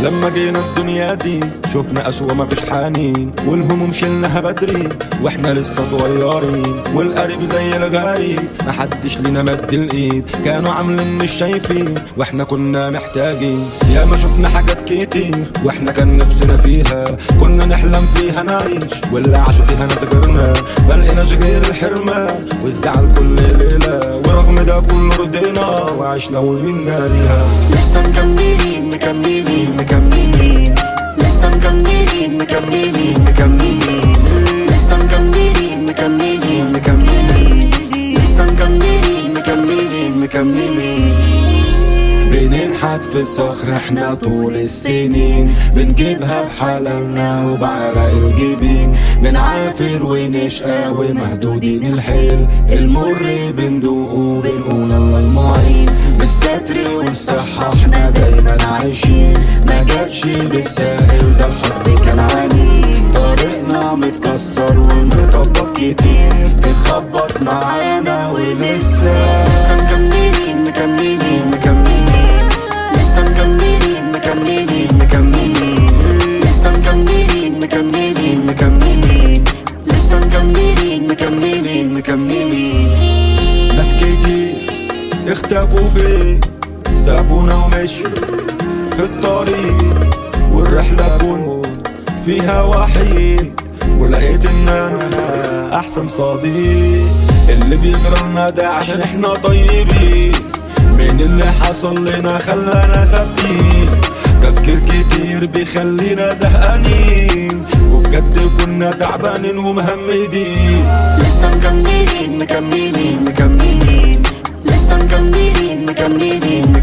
لما جينا الدنيا دي شفنا أسوأ ما فيش حنين والهموم شلناها بدري واحنا لسه صغيرين والقريب زي الغريب محدش لينا مد الايد كانوا عاملين مش شايفين واحنا كنا محتاجين يا ما شفنا حاجات كتير واحنا كان نفسنا فيها كنا نحلم فيها نعيش واللي عاشوا فيها ناس غيرنا ما لقيناش غير الحرمان والزعل كل ليلة ورغم ده كله رضينا وعشنا وبنجاريها لسه مكملين مكملين مكملين لسه مكملين مكملين مكملين لسه مكملين مكملين مكملين لسه مكملين مكملين مكملين بننحت في الصخر احنا طول السنين بنجيبها بحلالنا وبعرق الجبين بنعافر ونشقى ومهدودين الحيل المر بندوقه بنقول الله المعين بالستر والصحة احنا دايما عايشين ما جاتش بالساهل ده الحظ كان عنيد طريقنا متكسر والمطبق كتير بتخبط معانا ولسه لسه مكملين مكملين مكملين لسه مكملين مكملين مكملين لسه مكملين مكملين مكملين لسه مكملين مكملين مكملين ناس كتير اختفوا فيه سابونا ومشوا في الطريق والرحلة كون فيها وحيد ولقيت ان انا احسن صديق اللي بيجرى لنا ده عشان احنا طيبين من اللي حصل لنا خلانا ثابتين تفكير كتير بيخلينا زهقانين وبجد كنا تعبانين ومهمدين لسه مكملين مكملين مكملين لسه مكملين مكملين